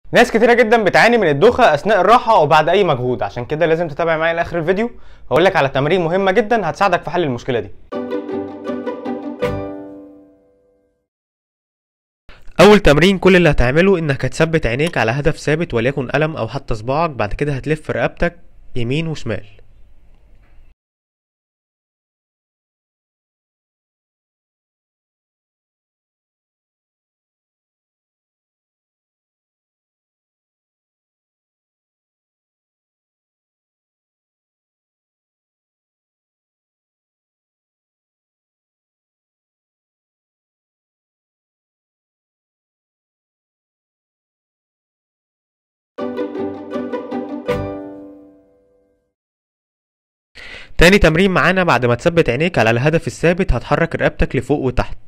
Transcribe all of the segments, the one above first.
ناس كتيرة جدا بتعاني من الدوخة أثناء الراحة أو بعد أي مجهود عشان كده لازم تتابع معايا لآخر الفيديو هقول لك على تمارين مهمة جدا هتساعدك في حل المشكلة دي أول تمرين كل اللي هتعمله إنك هتثبت عينيك على هدف ثابت وليكن قلم أو حتى صباعك بعد كده هتلف رقبتك يمين وشمال تاني تمرين معانا بعد ما تثبت عينيك على الهدف الثابت هتحرك رقبتك لفوق وتحت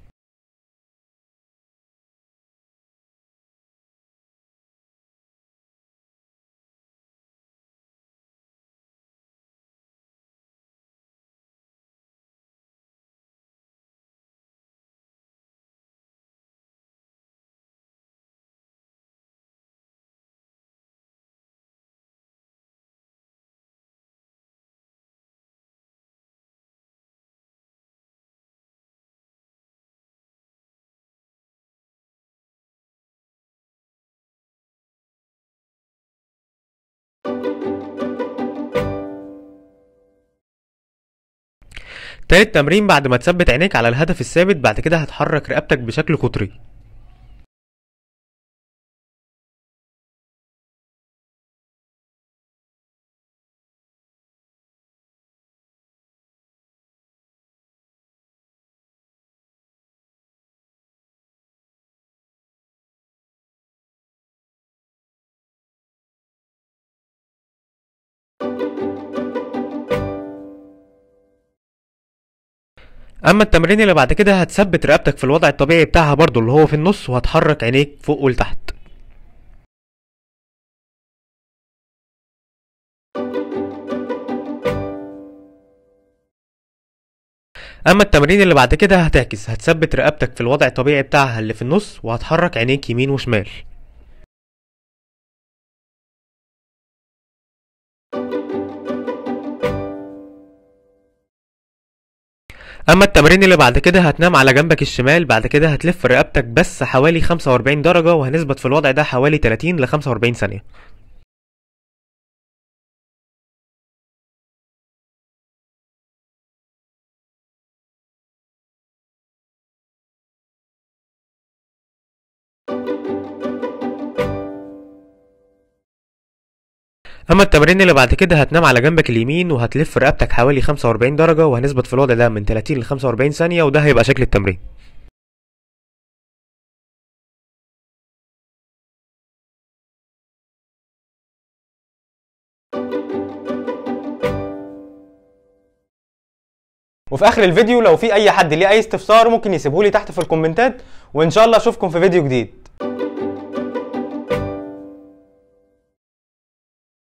تالت تمرين بعد ما تثبت عينيك على الهدف الثابت بعد كده هتحرك رقبتك بشكل قطري اما التمرين اللي بعد كده هتثبت رقبتك في الوضع الطبيعي بتاعها برضو اللي هو في النص وهتحرك عينيك فوق ولتحت اما التمرين اللي بعد كده هتعكس هتثبت رقبتك في الوضع الطبيعي بتاعها اللي في النص وهتحرك عينيك يمين وشمال اما التمرين اللي بعد كده هتنام على جنبك الشمال بعد كده هتلف رقبتك بس حوالي 45 درجة وهنثبت في الوضع ده حوالي 30 ل 45 ثانية اما التمرين اللي بعد كده هتنام على جنبك اليمين وهتلف رقبتك حوالي 45 درجة وهنثبت في الوضع ده من 30 ل 45 ثانية وده هيبقى شكل التمرين وفي اخر الفيديو لو في اي حد ليه اي استفسار ممكن يسيبهولي تحت في الكومنتات وان شاء الله اشوفكم في فيديو جديد